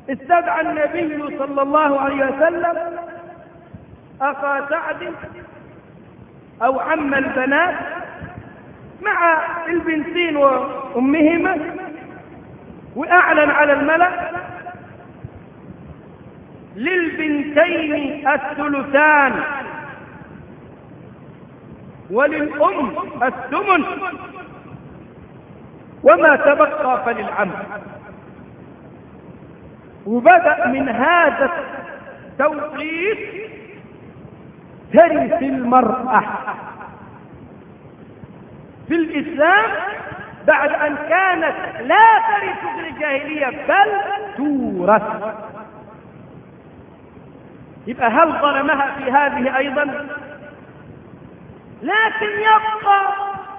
استدعى النبي صلى الله عليه وسلم أخا سعد أو عم البنات مع البنتين وأمهما وأعلن على الملأ للبنتين الثلثان وللأم الثمن وما تبقى فللعم وبدأ من هذا التوقيت ترث المرأة في الإسلام بعد أن كانت لا ترث في الجاهلية بل تورث يبقى هل ظلمها في هذه أيضا لكن يبقى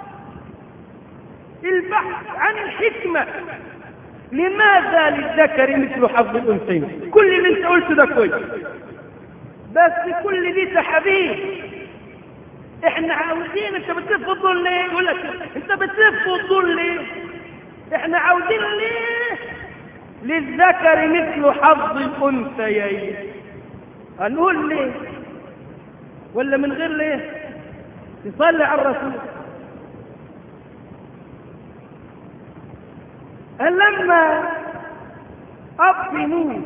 البحث عن الحكمة لماذا للذكر مثل حظ الأنثيين كل اللي انت قلته ده كويس بس كل دي تحابيب احنا عاوزين انت بتلف الظل ليه يقول لك انت بتلف الظل ليه احنا عاوزين ليه للذكر مثل حظ الانثيين هنقول ليه ولا من غير ليه تصلي على الرسول قال لما اب يموت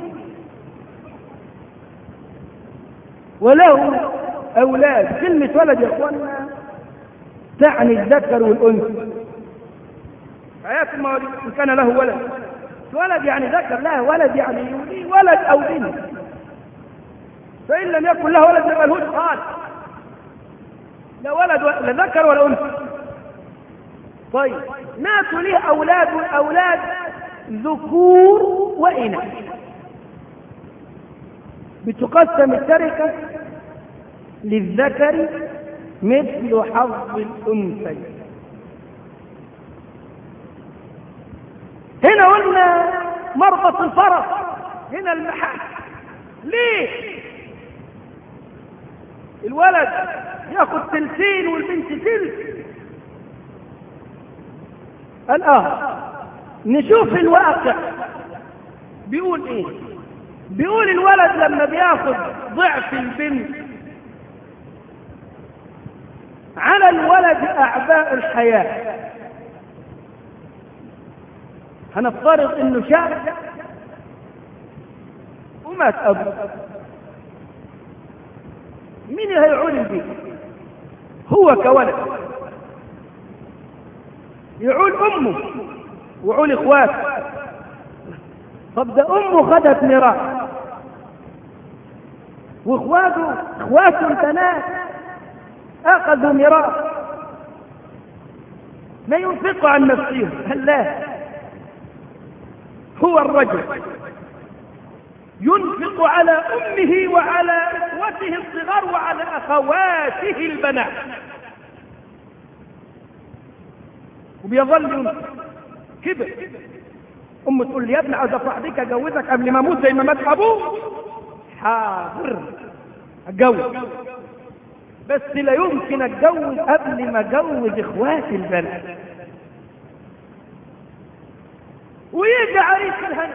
وله أولاد كلمة ولد يا أخوانا تعني الذكر والأنثى حياة المواليد إن كان له ولد ولد يعني ذكر له ولد يعني يولي ولد أو بنت فإن لم يكن له ولد يبقى الهود خالص لا ولد لا ذكر ولا أنثى طيب ماتوا ليه أولاد والأولاد ذكور وإناث بتقسم التركة للذكر مثل حظ الأنثى هنا قلنا مربط الفرس هنا المحل ليه الولد ياخد تلتين والبنت تلت الآن نشوف الواقع بيقول ايه بيقول الولد لما بياخد ضعف البنت على الولد أعباء الحياة هنفترض انه شاب ومات ابوه مين اللي هيعول البيت هو كولد يعول امه وعول اخواته طب ده امه خدت ميراث واخواته اخواته البنات اخذوا ميراث ما ينفقوا عن نفسهم هل لا هو الرجل ينفق على امه وعلى اخوته الصغار وعلى اخواته البنات وبيظل ينفق كبر امه تقول لي يا ابني عاوز افرح بيك اجوزك قبل ما اموت زي ما مات ابوه حاضر اتجوز بس لا يمكن اتجوز قبل ما اجوز اخواتي البنات ويجي عريس الهنا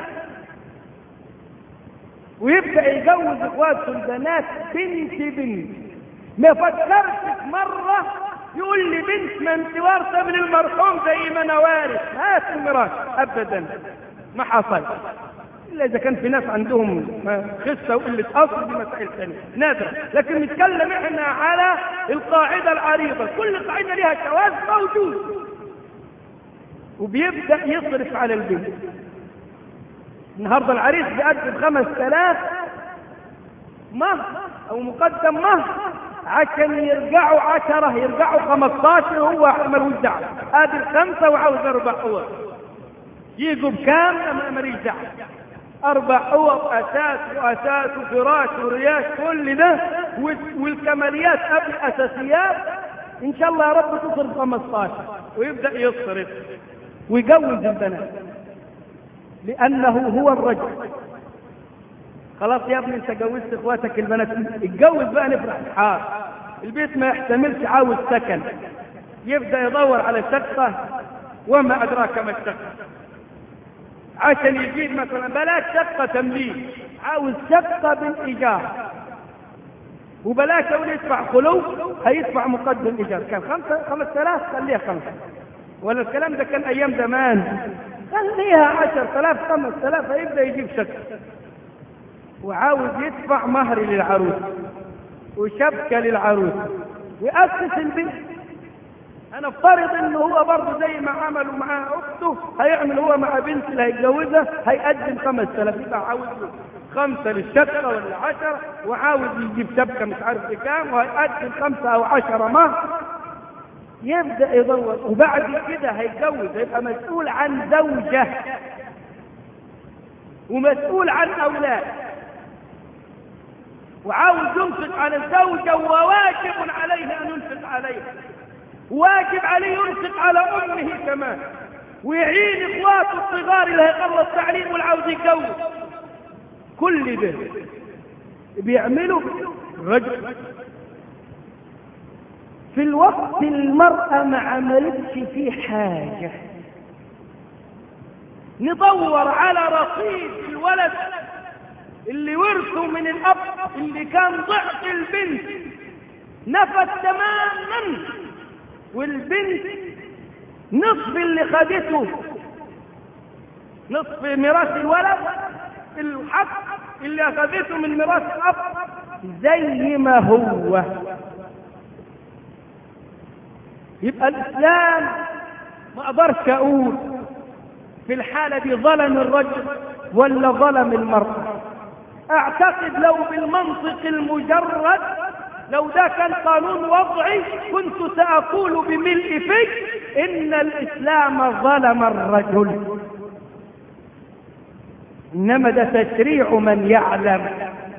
ويبدا يجوز اخواته البنات بنت بنت ما فكرتش مره يقول لي بنت ما انت وارثه من المرحوم زي ما انا وارث هات الميراث ابدا ما حصل الا اذا كان في ناس عندهم خسه وقله اصل دي مسائل ثانيه نادره لكن نتكلم احنا على القاعده العريضه كل قاعده لها جواز موجود وبيبدا يصرف على البنت النهارده العريس بيقدم خمس آلاف مهر او مقدم مهر عشان يرجعوا عشرة يرجعوا خمستاشر هو ملوش دعوة ادي الخمسة وعاوز اربع اوض يجوا بكام انا ماليش دعوة اربع اوض اساس واساس وفراش ورياش كل ده والكماليات قبل الاساسيات ان شاء الله يا رب تصرف 15 ويبدا يصرف ويجوز البنات لانه هو الرجل خلاص يا ابني انت جوزت اخواتك البنات اتجوز بقى نفرح حار البيت ما يحتملش عاوز سكن يبدا يدور على شقه وما ادراك ما الشقه عشان يجيب مثلا بلاش شقة تمليك عاوز شقة بالإيجار وبلاش أقول يدفع خلو هيدفع مقدم إيجار كان خمسة خمس آلاف خليها خمسة ولا الكلام ده كان أيام زمان خليها عشر آلاف خمس آلاف هيبدأ يجيب شقة وعاوز يدفع مهر للعروس وشبكة للعروس ويأسس البيت انا افترض ان هو برضه زي ما عملوا مع اخته هيعمل هو مع بنت اللي هيتجوزها هيقدم 5000 يبقى عاوز له خمسه للشقه ولا عشرة وعاوز يجيب شبكه مش عارف بكام وهيقدم خمسه او عشرة مهر يبدا يدور وبعد كده هيتجوز هيبقى مسؤول عن زوجه ومسؤول عن اولاد وعاوز ينفق على الزوجه وواجب عليه ان ينفق عليها واجب عليه ينفق على امه كمان ويعين اخواته الصغار اللي هيخلص تعليم والعاوز يتجوز كل ده بيعمله رجل في الوقت المرأة ما عملتش فيه حاجة ندور على رصيد الولد اللي ورثه من الأب اللي كان ضعف البنت نفت تماما والبنت نصف اللي خدته نصف ميراث الولد الحق اللي اخذته من ميراث الاب زي ما هو يبقى الاسلام ما اقدرش اقول في الحالة دي ظلم الرجل ولا ظلم المرأة اعتقد لو بالمنطق المجرد لو ده كان قانون وضعي كنت سأقول بملء فج إن الإسلام ظلم الرجل إنما ده تشريع من يعلم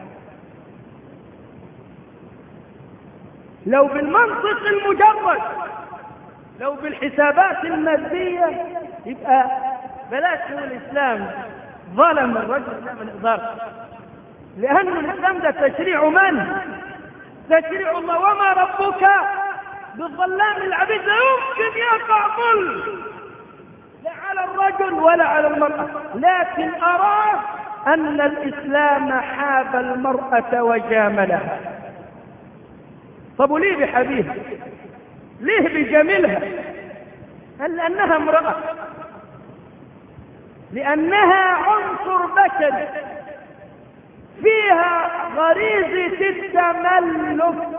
لو بالمنطق المجرد لو بالحسابات المادية يبقى بلاش هو الإسلام ظلم الرجل لا من إقدار لأن الإسلام ده تشريع من؟ تشريع الله وما ربك بالظلام العبيد لا يمكن يقع ظلم لا على الرجل ولا على المرأة لكن أراه أن الإسلام حاب المرأة وجاملها طب وليه بحبيبها ليه بجميلها قال لأنها امرأة لأنها عنصر بشري فيها غريزة التملك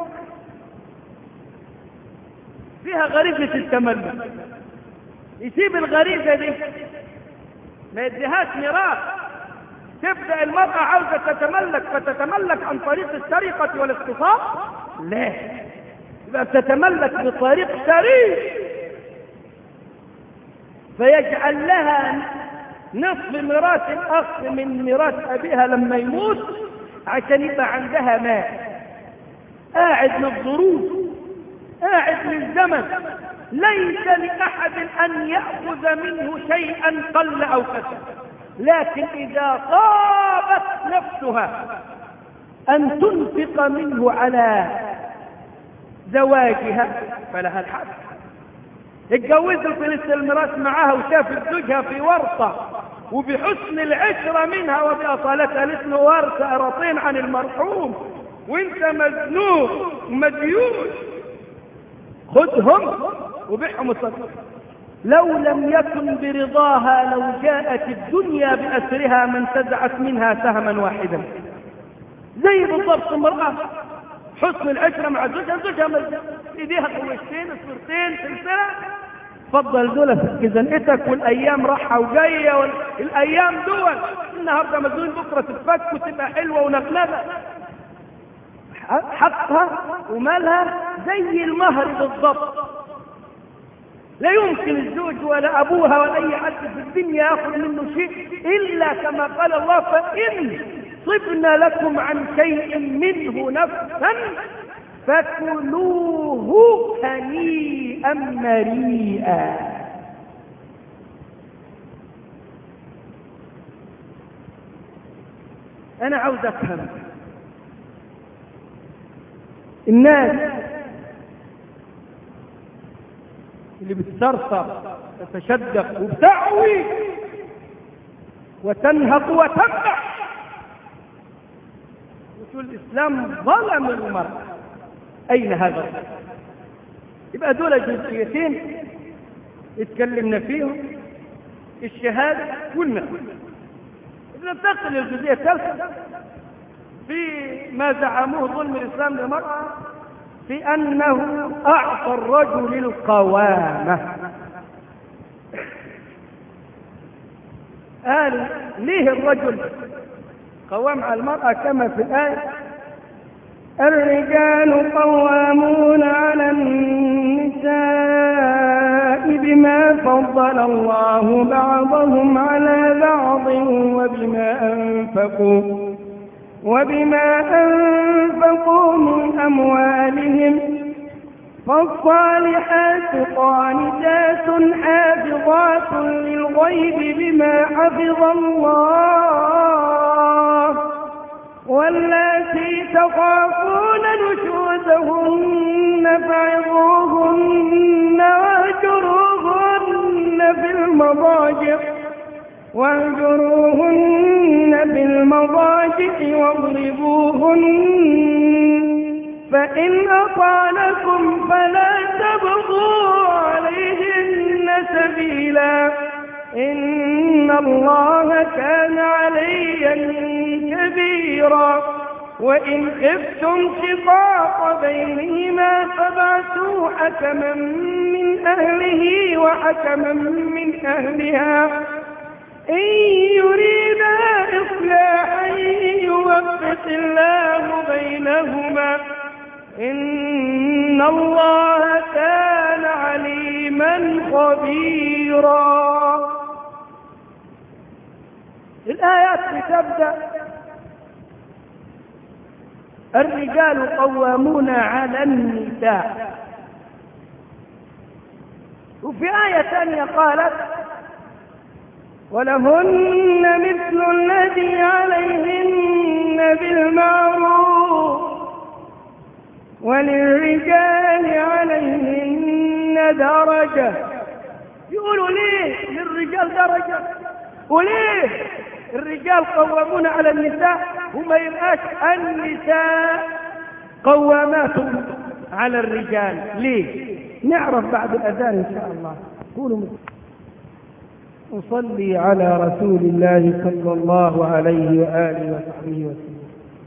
فيها غريزة التملك يسيب الغريزة دي ما يديهاش ميراث تبدأ المرأة عاوزة تتملك فتتملك عن طريق السرقة والاغتصاب لا يبقى تتملك بطريق شريف فيجعل لها نصف ميراث الأخ من ميراث أبيها لما يموت عشان يبقى عندها مال قاعد للظروف قاعد للزمن ليس لأحد أن يأخذ منه شيئا قل أو كثر لكن إذا طابت نفسها أن تنفق منه على زواجها فلها الحق اتجوزت في لسه الميراث معاها وشافت زوجها في ورطة وبحسن العشرة منها وبأصالتها لسه ورثة أراطين عن المرحوم وانت مزنوق مديون خذهم وبيعهم الصدق لو لم يكن برضاها لو جاءت الدنيا بأسرها ما انتزعت منها سهما واحدا زي بالضبط امرأة حسن العشرة مع زوجها زوجها مزنوق ايديها قوشتين صورتين سلسلة فضل دول في زنقتك والايام راحة وجاية والايام دول النهاردة مزنون بكرة تتفك وتبقى حلوة ونغلبة حقها ومالها زي المهر بالضبط لا يمكن الزوج ولا ابوها ولا اي حد في الدنيا ياخذ منه شيء الا كما قال الله فان صبنا لكم عن شيء منه نفسا فكلوه هنيئا مريئا انا عاوز افهم الناس اللي بتثرثر تتشدق وبتعوي وتنهق وتبدع وتقول الإسلام ظلم المرأة أين هذا الرجل يبقى دول جزئيتين اتكلمنا فيهم الشهادة والنفس إذا ننتقل للجزئية الثالثة في ما زعموه ظلم الإسلام للمرأة في أنه أعطى الرجل القوامة قال ليه الرجل قوام على المرأة كما في الآية الرجال قوامون على النساء بما فضل الله بعضهم على بعض وبما أنفقوا وبما أنفقوا من أموالهم فالصالحات قانتات حافظات للغيب بما حفظ الله واللاتي تخافون نشوزهن فعظوهن واهجروهن في المضاجع واهجروهن في المضاجع واضربوهن فإن أطعنكم فلا تبغوا عليهن سبيلا إن الله كان عليا كبيرا وإن خفتم شقاق بينهما فابعثوا حكما من أهله وحكما من أهلها إن يريدا إصلاحا يوفق الله بينهما إن الله كان عليما خبيرا الآيات بتبدأ الرجال قوامون على النساء وفي آية ثانية قالت ولهن مثل الذي عليهن بالمعروف وللرجال عليهن درجة يقولوا ليه للرجال درجة وليه الرجال قوامون على النساء وما يبقاش النساء قوامات على الرجال ليه نعرف بعد الأذان إن شاء الله قولوا أصلي على رسول الله صلى الله عليه وآله وصحبه وسلم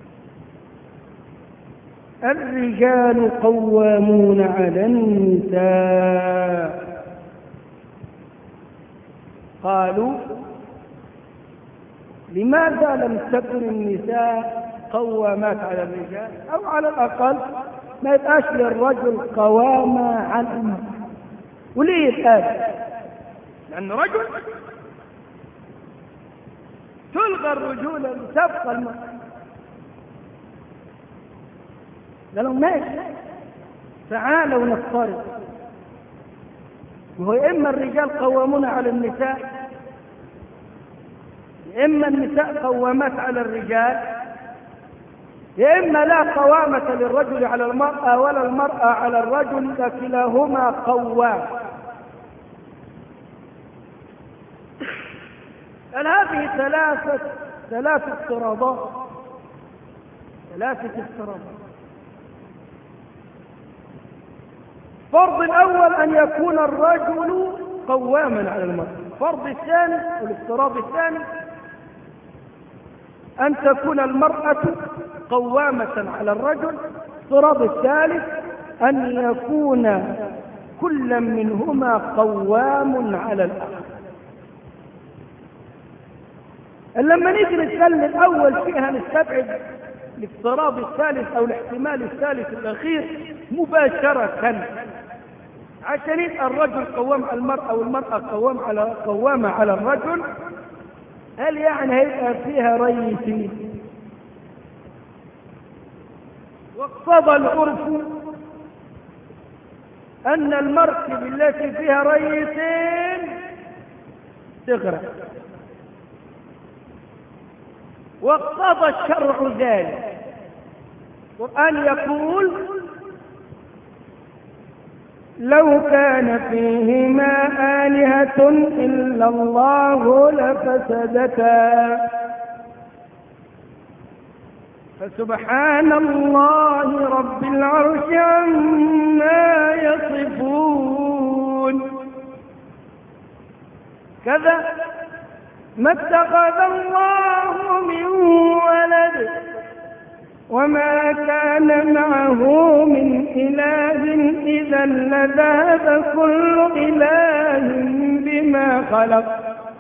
الرجال قوامون على النساء قالوا لماذا لم تكن النساء قوامات على الرجال أو على الأقل ما يبقاش للرجل قوامة على المرأة وليه هذا؟ لأن رجل تلغى الرجولة لتبقى المرأة قالوا ماشي تعالوا نفترض وهو إما الرجال قوامون على النساء إما النساء قوامات على الرجال يا إما لا قوامة للرجل على المرأة ولا المرأة على الرجل فكلاهما قوام قال هذه ثلاثة ثلاثة افتراضات ثلاثة افتراضات الفرض الأول أن يكون الرجل قواما على المرأة الفرض الثاني والافتراض الثاني أن تكون المرأة قوامة على الرجل الافتراض الثالث أن يكون كل منهما قوام على الآخر لما نيجي نتكلم الأول فيها نستبعد الافتراض الثالث أو الاحتمال الثالث الأخير مباشرة عشان يبقى الرجل قوام على المرأة والمرأة قوام على قوامة على الرجل هل يعني هيبقى فيها ريسي واقتضى العرف أن المركب التي فيها ريسين تغرق واقتضى الشرع ذلك القرآن يقول لو كان فيهما آلهة إلا الله لفسدتا فسبحان الله رب العرش عما يصفون كذا ما اتخذ الله من ولد وما كان معه من إله إذا لذهب كل إله بما خلق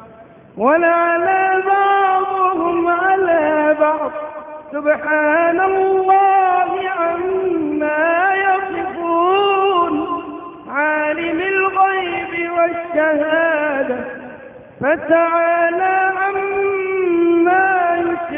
ولعلى بعضهم على بعض سبحان الله عما يصفون عالم الغيب والشهادة فتعالى عما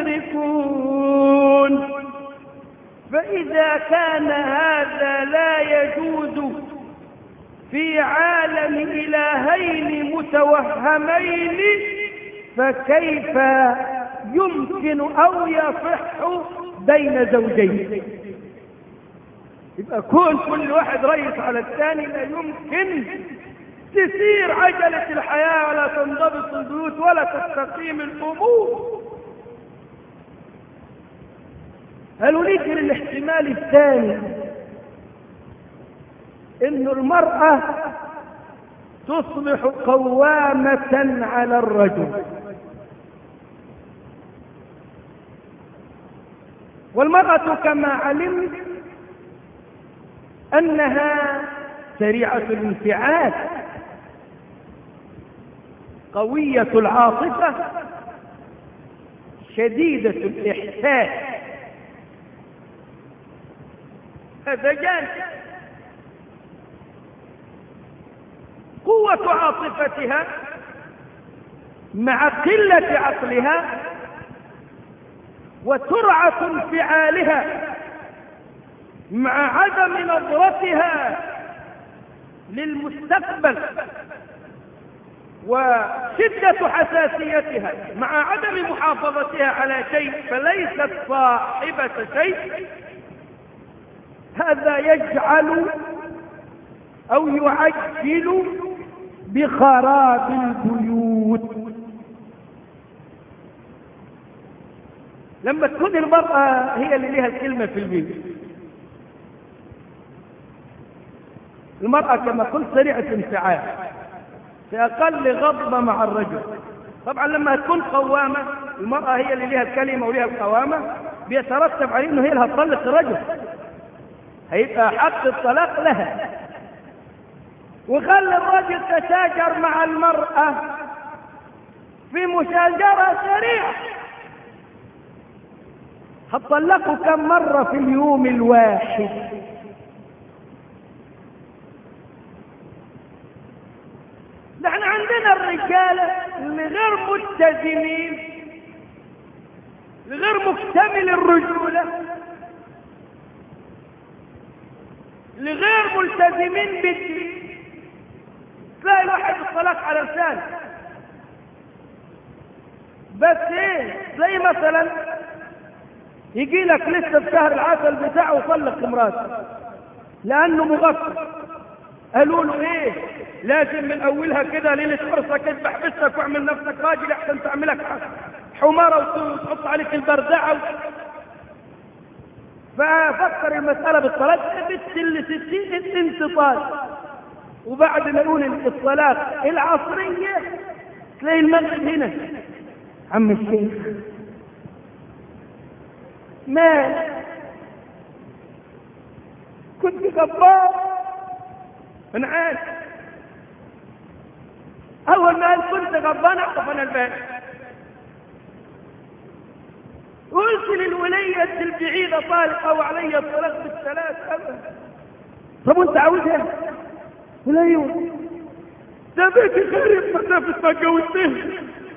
يشركون فإذا كان هذا لا يجوز في عالم إلهين متوهمين فكيف يمكن أو يصح بين زوجين يبقى كون كل واحد رئيس على الثاني لا يمكن تسير عجلة الحياة ولا تنضبط البيوت ولا تستقيم الأمور قالوا نيجي للاحتمال الثاني انه المرأة تصبح قوامة على الرجل والمرأة كما علمت أنها سريعة الانفعال قوية العاطفة شديدة الإحساس هذا جانب قوة عاطفتها مع قلة عقلها وسرعة انفعالها مع عدم نظرتها للمستقبل وشدة حساسيتها مع عدم محافظتها على شيء فليست صاحبة شيء هذا يجعل أو يعجل بخراب البيوت لما تكون المرأة هي اللي لها الكلمة في البيت المرأة كما قلت سريعة انفعال في أقل غضبة مع الرجل طبعا لما تكون قوامة المرأة هي اللي لها الكلمة ولها القوامة بيترتب عليه انه هي اللي هتطلق الرجل هيبقى حق الطلاق لها وخلي الرجل تشاجر مع المرأة في مشاجرة سريعة هتطلقوا كم مرة في اليوم الواحد ده احنا عندنا الرجالة اللي غير ملتزمين غير مكتمل الرجولة لغير ملتزمين بالدين تلاقي الواحد الطلاق على لسانه بس ايه زي مثلا يجي لك لسه في شهر العسل بتاعه وطلق امراته لانه مغفل قالوا له ايه لازم من اولها كده ليله عرسك اذبح بسك واعمل نفسك راجل احسن تعملك حماره وتحط عليك البردعه ففكر المسألة بالطلاق بنت اللي ستين انتصال وبعد ما يقول الطلاق العصرية تلاقي المغرب هنا عم الشيخ مال كنت غبار انا عارف اول ما قال كنت غبان اعرف انا الباب قلت للولية البعيدة طالقة وعلي الطلاق بالثلاث أبدا طب وانت عاوزها؟ قل ايوه ده بيتي خرب مسافة ما اتجوزتها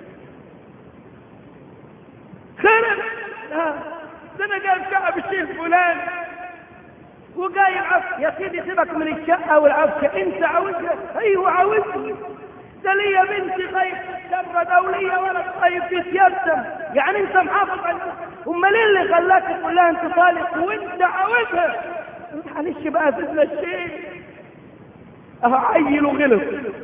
خرب لا ده انا جايب شقة بالشيخ فلان وجاي العفش يا سيدي سيبك من الشقة والعفشة انت عاوزها ايوه عاوزها ده ليا بنتي خايف تتشرى دولية ولا خايف تتيتم يعني انت محافظ على امال ايه اللي خلاك تقول لها انت طالق وانت عاوزها معلش بقى سيبنا الشيء اهو عيل وغلط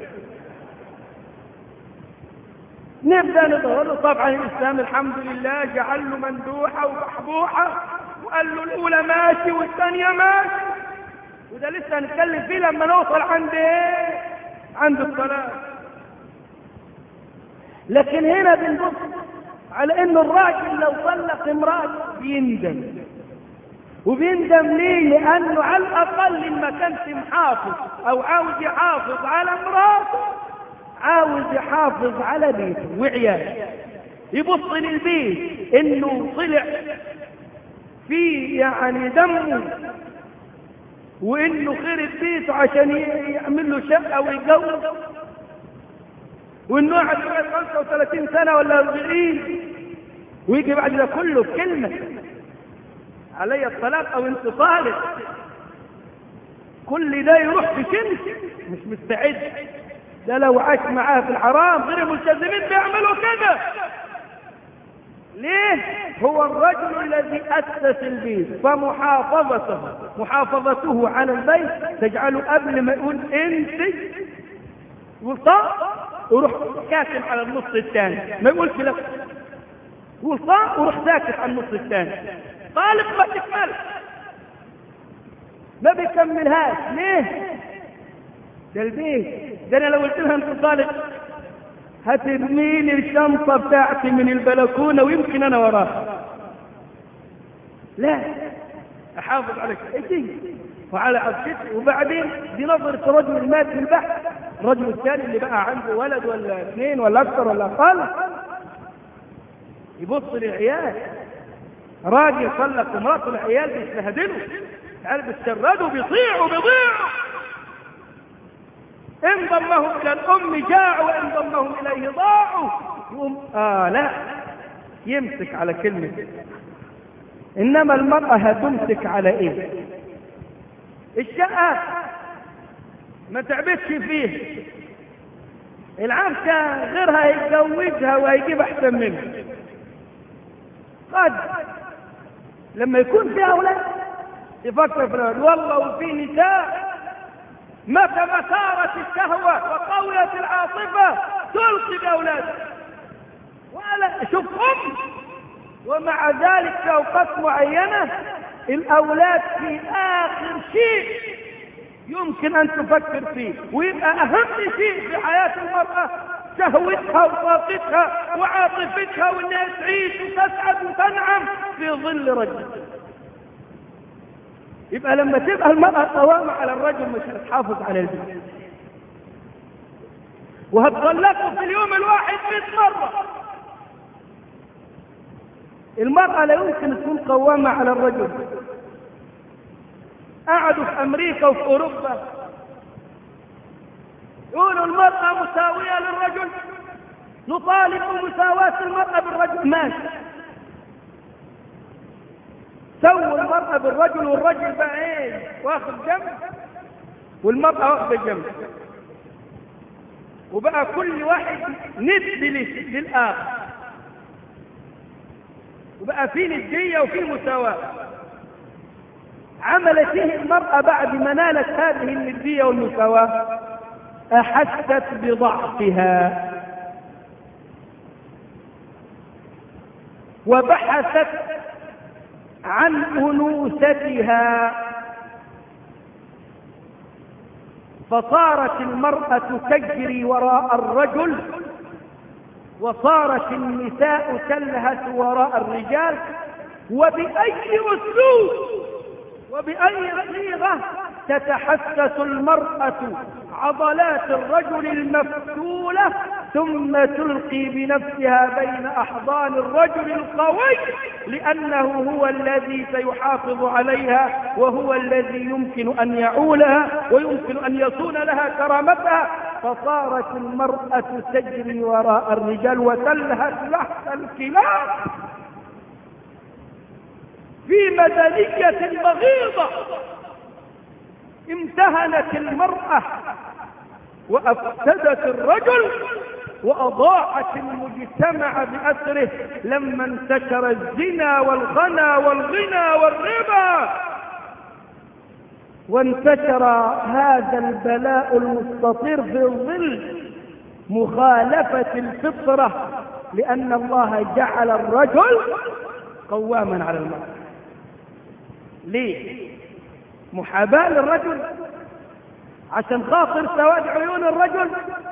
نبدا نظهر له طبعا الاسلام الحمد لله جعل له مندوحه وبحبوحه وقال له الاولى ماشي والثانيه ماشي وده لسه هنتكلم فيه لما نوصل عند ايه عند الصلاه لكن هنا بنبص على ان الراجل لو طلق امراته بيندم وبيندم ليه لانه على الاقل ما كانش محافظ او عاوز يحافظ على مراته عاوز يحافظ على بيته وعياله يبص للبيت انه طلع فيه يعني دمه وانه خرب بيته عشان يعمل له شقه ويتجوز وانه قاعد لغايه 35 سنه ولا 40 ويجي بعد ده كله بكلمه علي الطلاق او انفصالك كل ده يروح في كلمه مش مستعد ده لو عاش معاه في الحرام غير الملتزمين بيعملوا كده ليه هو الرجل الذي أسس البيت فمحافظته محافظته على البيت تجعله قبل ما يقول انت وصاء وروح كاتم على النص الثاني ما يقولش لا وصاء وروح ساكت على النص الثاني طالب ما تكمل ما بيكملهاش ليه ده البيت ده انا لو قلت لها انت طالب هترمي لي الشنطة بتاعتي من البلكونة ويمكن أنا وراها لا أحافظ على كتفي وعلى عبشتي وبعدين دي نظرة الرجل المات في البحث الرجل الثاني اللي بقى عنده ولد ولا اثنين ولا أكثر ولا أقل يبص للعيال راجل طلق امراته العيال بيستهدلوا العيال بيتشردوا بيطيعوا بيضيعوا إن ضمهم إلى الأم جاعوا وإن ضمهم إليه ضاعوا يقوم آه لا يمسك على كلمة إنما المرأة هتمسك على إيه الشقة ما تعبتش فيه العفشة غيرها يتجوزها وهيجيب أحسن منها قد لما يكون في أولاد يفكر في الأولاد والله وفي نساء متى ما ثارت الشهوة وقويت العاطفة تلقي بأولادها ولا شوف أم ومع ذلك في أوقات معينة الأولاد في آخر شيء يمكن أن تفكر فيه ويبقى أهم شيء في حياة المرأة شهوتها وطاقتها وعاطفتها وانها تعيش وتسعد وتنعم في ظل رجل يبقى لما تبقى المرأة قوامة على الرجل مش هتحافظ على البيت وهتطلقوا في اليوم الواحد 100 مرة المرأة لا يمكن تكون قوامة على الرجل قعدوا في أمريكا وفي أوروبا يقولوا المرأة مساوية للرجل نطالب بمساواة المرأة بالرجل ماشي سووا المرأة بالرجل والرجل بقى ايه واخد جنب والمرأة واخدة جنب وبقى كل واحد ند للآخر وبقى في ندية وفي مساواة عملت ايه المرأة بعد ما نالت هذه الندية والمساواة أحست بضعفها وبحثت عن أنوثتها فصارت المرأة تجري وراء الرجل وصارت النساء تلهث وراء الرجال وبأي أسلوب وبأي صيغة تتحسس المرأة عضلات الرجل المفتولة ثم تلقي بنفسها بين أحضان الرجل القوي لأنه هو الذي سيحافظ عليها وهو الذي يمكن أن يعولها ويمكن أن يصون لها كرامتها فصارت المرأة تجري وراء الرجال وتلهث لحظ الكلاب في مدنية بغيضة امتهنت المرأة وأفسدت الرجل وأضاعت المجتمع بأسره لما انتشر الزنا والغنى والغنى والربا وانتشر هذا البلاء المستطير في ظل مخالفة الفطرة لأن الله جعل الرجل قواما على المرأة ليه محاباة للرجل عشان خاطر سواد عيون الرجل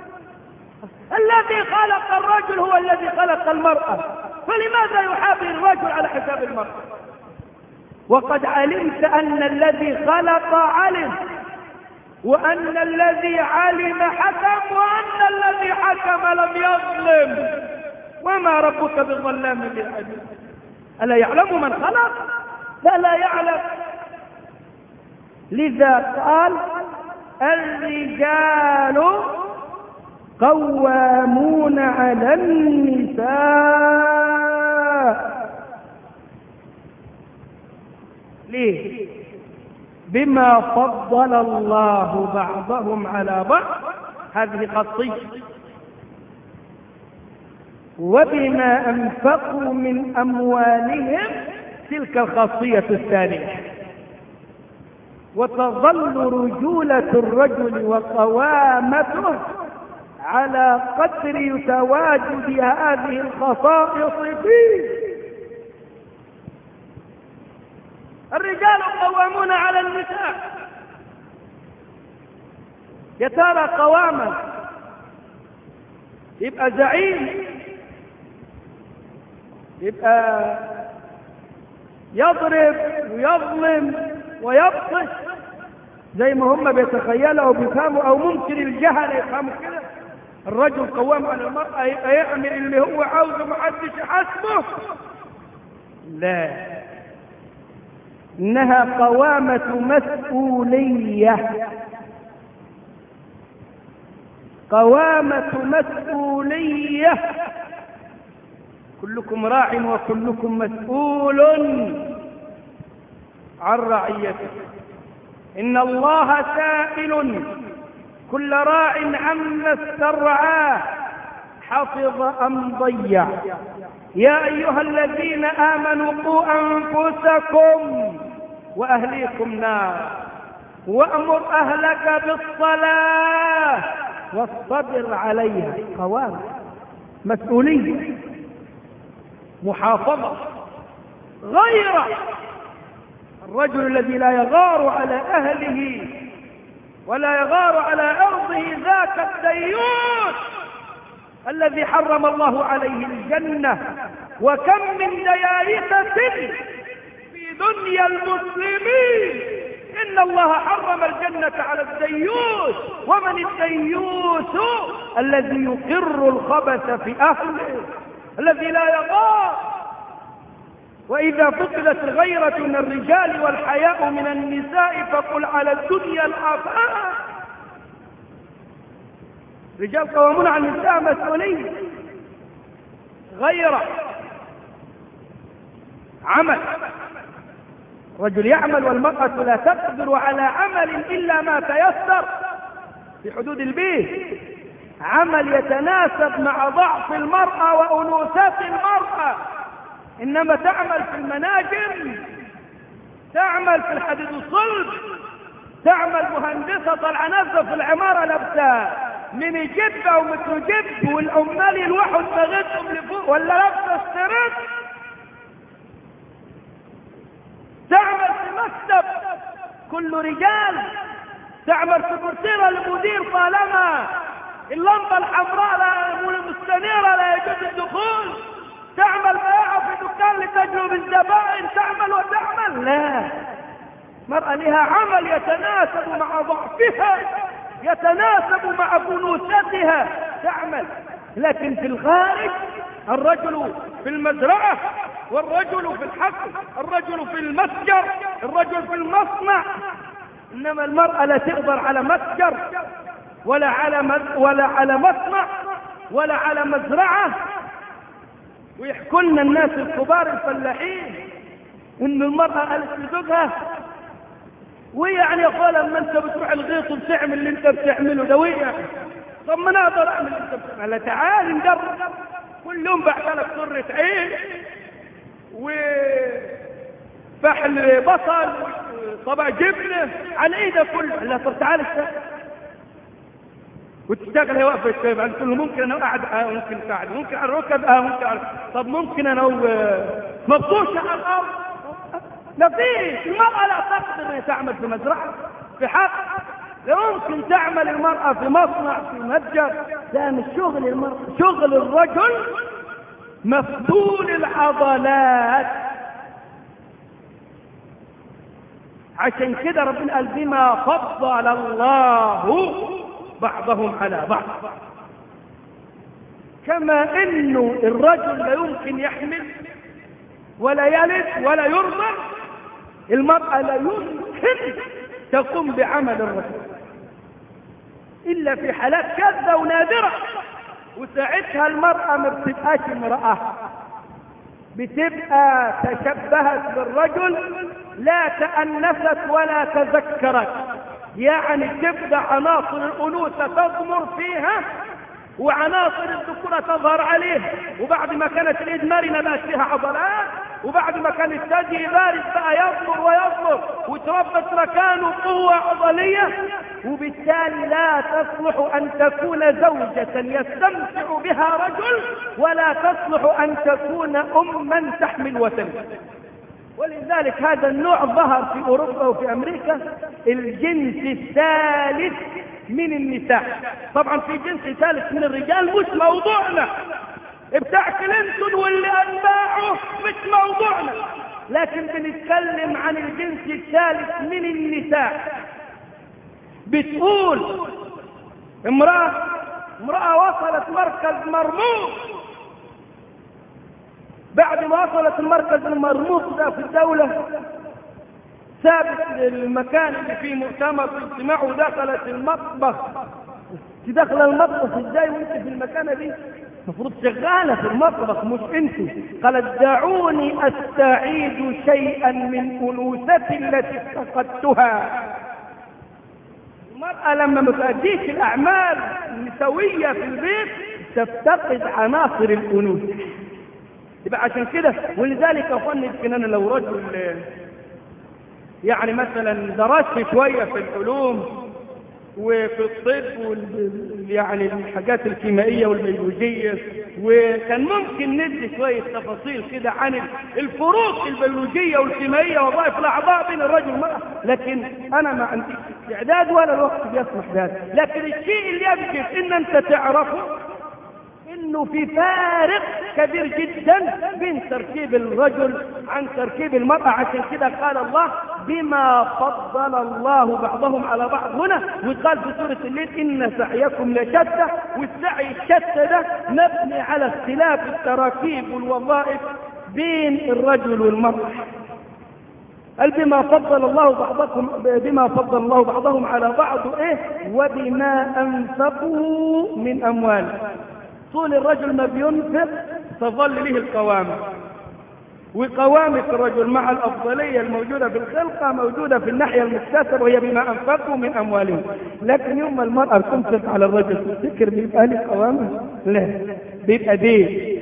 الذي خلق الرجل هو الذي خلق المرأة فلماذا يحابي الرجل على حساب المرأة وقد علمت أن الذي خلق علم وأن الذي علم حكم وأن الذي حكم لم يظلم وما ربك بظلام للعبيد ألا يعلم من خلق لا لا يعلم لذا قال الرجال قوامون على النساء ليه بما فضل الله بعضهم على بعض هذه خاصية وبما أنفقوا من أموالهم تلك الخاصية الثانية وتظل رجولة الرجل وقوامته على قدر تواجد هذه الخصائص فيه الرجال قوامون على النساء يا ترى قواما يبقى زعيم يبقى يضرب ويظلم ويبطش زي ما هم بيتخيلوا او بيفهموا او ممكن الجهل يفهموا كده الرجل قوام على المرأة يبقى يعمل اللي هو عاوزه محدش يحاسبه لا إنها قوامة مسؤولية قوامة مسؤولية كلكم راع وكلكم مسؤول عن رعيته إن الله سائل كل راع عما استرعاه حفظ أم ضيع يا أيها الذين آمنوا قوا أنفسكم وأهليكم نار وأمر أهلك بالصلاة واصطبر عليها قوام مسؤولية محافظة غير الرجل الذي لا يغار على أهله ولا يغار على أرضه ذاك الديوث الذي حرم الله عليه الجنة وكم من ديايثة في دنيا المسلمين إن الله حرم الجنة على الديوث ومن الديوث الذي يقر الخبث في أهله الذي لا يغار وإذا فقدت الغيرة من الرجال والحياء من النساء فقل على الدنيا الآفاق رجال قوامون على النساء مسؤولية غيرة عمل رجل يعمل والمرأة لا تقدر على عمل إلا ما تيسر في حدود البيت عمل يتناسب مع ضعف المرأة وأنوثة المرأة إنما تعمل في المناجم تعمل في الحديد الصلب تعمل مهندسة طالعة نازلة في العمارة لابسة من جب أو متر جب والعمال يلوحوا دماغتهم لفوق ولا لابسة استرد تعمل في مكتب كله رجال تعمل سكرتيرة لمدير طالما اللمبة الحمراء لا مستنيرة لا يجوز الدخول تعمل بياعة في دكان لتجلب الزبائن تعمل وتعمل لا مرأة لها عمل يتناسب مع ضعفها يتناسب مع بنوستها تعمل لكن في الخارج الرجل في المزرعة والرجل في الحقل الرجل في المتجر الرجل في المصنع إنما المرأة لا تقدر على متجر ولا على مز... ولا على مصنع ولا على مزرعة ويحكوا لنا الناس الكبار الفلاحين ان المرأة قالت لزوجها ويعني يا اخويا لما انت بتروح الغيط وبتعمل اللي انت بتعمله ده ويا طب ما انا اقدر اعمل اللي انت بتعمله تعال نجرب كل يوم بعتلك سرة عين وفحل بصل طبع جبنه على ايه ده كله قال لها طب تعالى اشتغل وتشتغل هي واقفه شويه بعد تقول له ممكن انا قاعد اه ممكن قاعد ممكن على الركب اه ممكن على طب ممكن انا مبطوشه على الارض لا فيش المراه لا تقدر ان تعمل في مزرعه في حق لا يمكن تعمل المراه في مصنع في متجر لا مش شغل المراه شغل الرجل مفتول العضلات عشان كده ربنا قال بما فضل الله بعضهم على بعض كما انه الرجل لا يمكن يحمل ولا يلد ولا يرضع المرأة لا يمكن تقوم بعمل الرجل إلا في حالات شاذة ونادرة وساعتها المرأة ما بتبقاش امرأة بتبقى تشبهت بالرجل لا تأنست ولا تذكرت يعني تبدأ عناصر الأنوثة تضمر فيها وعناصر الذكورة تظهر عليه وبعد ما كانت الإيد مرنة بقت فيها عضلات وبعد ما كان الثدي بارد بقى يضمر ويضمر وتربت مكانه قوة عضلية وبالتالي لا تصلح أن تكون زوجة يستمتع بها رجل ولا تصلح أن تكون أما تحمل وتلد ولذلك هذا النوع ظهر في أوروبا وفي أمريكا الجنس الثالث من النساء طبعا في جنس ثالث من الرجال مش موضوعنا بتاع كلينتون واللي أتباعه مش موضوعنا لكن بنتكلم عن الجنس الثالث من النساء بتقول امرأة امرأة وصلت مركز مرموق بعد ما وصلت المركز المرموق ده في الدولة سابت المكان اللي فيه مؤتمر في اجتماع ودخلت المطبخ تدخل المطبخ ازاي وانت في المكانة دي المفروض شغالة في المطبخ مش انت قالت دعوني استعيد شيئا من انوثتي التي افتقدتها المرأة لما ما تأديش الأعمال النسوية في البيت تفتقد عناصر الأنوثة يبقى عشان كده ولذلك يا اخواني يمكن انا لو رجل يعني مثلا درست شويه في العلوم وفي الطب وال يعني الحاجات الكيميائيه والبيولوجيه وكان ممكن ندي شويه تفاصيل كده عن الفروق البيولوجيه والكيميائيه وظائف الاعضاء بين الرجل والمراه لكن انا ما عنديش استعداد ولا الوقت بيسمح بهذا لكن الشيء اللي يجب ان انت تعرفه انه في فارق كبير جدا بين تركيب الرجل عن تركيب المرأة عشان كده قال الله بما فضل الله بعضهم على بعض هنا وقال في سورة الليل إن سعيكم لشتى والسعي الشتى ده مبني على اختلاف التراكيب والوظائف بين الرجل والمرأة قال بما فضل الله بعضكم بما فضل الله بعضهم على بعض ايه وبما انفقوا من اموالهم طول الرجل ما بينفق تظل له القوامة وقوامة الرجل مع الأفضلية الموجودة في الخلقة موجودة في الناحية المكتسبة وهي بما أنفقوا من أموالهم لكن يوم المرأة تنفق على الرجل تفتكر بيبقى له قوامة لا بيبقى دين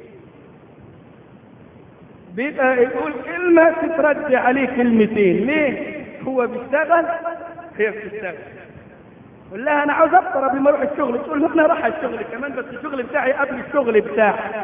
بيبقى يقول كلمة تترد عليه كلمتين ليه هو بيشتغل هي بتشتغل قول لها انا عاوز افطر قبل ما اروح الشغل تقول له انا راح الشغل كمان بس الشغل بتاعي قبل الشغل بتاعي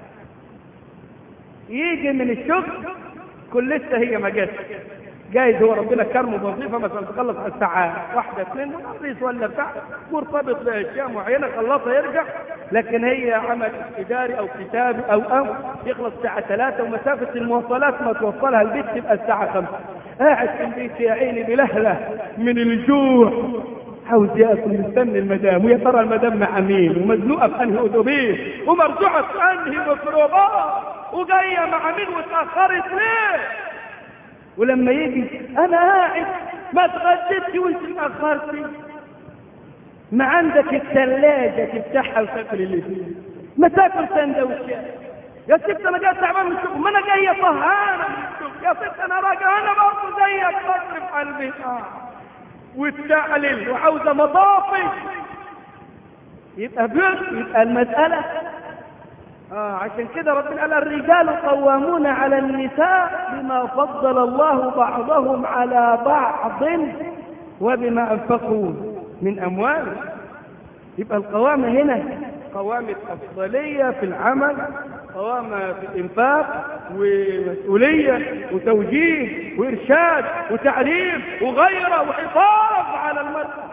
يجي من الشغل كل لسه هي ما جاتش جايز هو ربنا كرمه بوظيفه مثلا تخلص على الساعه واحده اثنين مدرس ولا بتاع مرتبط باشياء معينه خلصها يرجع لكن هي عمل اداري او كتابي او او يخلص الساعه ثلاثة ومسافه المواصلات ما توصلها البيت تبقى الساعه خمسة قاعد في البيت يا عيني بلهله من الجوع عاوز ياكل مستني المدام ويا ترى المدام مع مين ومزنوقه في انهي اتوبيس ومرجوعه في انهي ميكروباص وجايه مع مين واتاخرت ليه ولما يجي انا قاعد ما اتغديتش وانت اتاخرتي ما عندك الثلاجه تفتحها وتاكل اللي فيه ما تاكل سندوتشات يا ست انا جاي تعبان من الشغل ما انا جايه طهانه من الشغل يا ست انا راجع انا برضه زيك بصرف قلبي آه. والتعلل وعاوزة مضافي يبقى بيت يبقى المسألة آه عشان كده ربنا قال الرجال قوامون على النساء بما فضل الله بعضهم على بعض وبما أنفقوا من أموالهم يبقى القوامة هنا قوامة أفضلية في العمل قوامة في الإنفاق ومسؤولية وتوجيه وإرشاد وتعليم وغيره وحفاظ على المرأة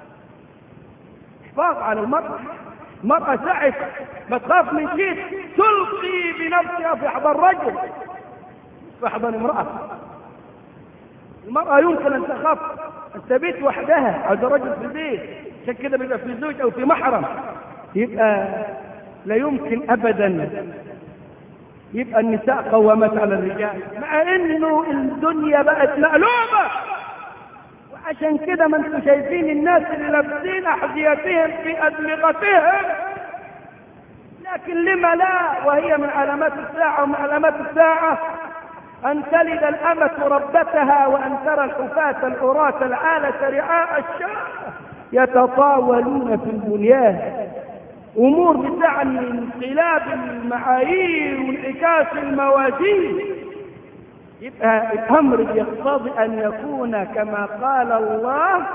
حفاظ على المرأة المرأة سعت ما تخاف من شيء تلقي بنفسها في حضن رجل في حضن امرأة المرأة يمكن أن تخاف أن تبيت وحدها عند رجل في البيت عشان كده بيبقى في زوج أو في محرم يبقى لا يمكن أبدا يبقى النساء قوامات على الرجال مع انه الدنيا بقت مقلوبة وعشان كده ما انتم شايفين الناس اللي لابسين احذيتهم في ادمغتهم لكن لما لا وهي من علامات الساعة ومن علامات الساعة أن تلد الأمة ربتها وأن ترى الحفاة العراة العالة رعاء الشاء يتطاولون في البنيان أمور بتعني انقلاب المعايير وانعكاس الموازين يبقى الأمر يقتضي أن يكون كما قال الله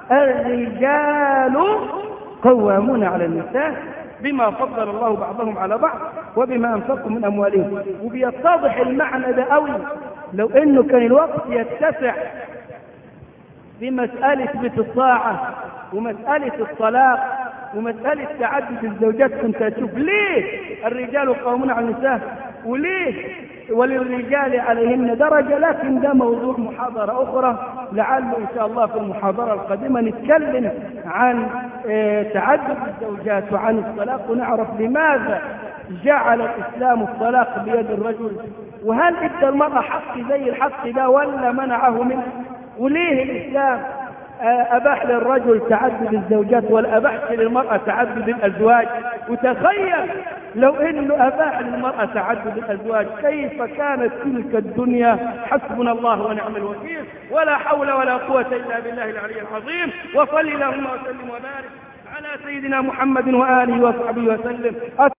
الرجال قوامون على النساء بما فضل الله بعضهم على بعض وبما أنفقوا من أموالهم وبيتضح المعنى ده قوي لو إنه كان الوقت يتسع في مسألة بيت الطاعة ومسألة الطلاق ومسألة تعدد الزوجات كنت أشوف ليه الرجال قوامون على النساء وليه وللرجال عليهن درجة لكن ده موضوع محاضرة أخرى لعله إن شاء الله في المحاضرة القادمة نتكلم عن تعدد الزوجات وعن الطلاق ونعرف لماذا جعل الإسلام الطلاق بيد الرجل وهل ادى المرأة حق زي الحق ده ولا منعه منه وليه الإسلام أباح للرجل تعدد الزوجات ولا أباحش للمرأة تعدد الأزواج وتخيل لو إنه أباح للمرأة تعدد الأزواج كيف كانت تلك الدنيا حسبنا الله ونعم الوكيل ولا حول ولا قوة إلا بالله العلي العظيم وصل اللهم وسلم وبارك على سيدنا محمد وآله وصحبه وسلم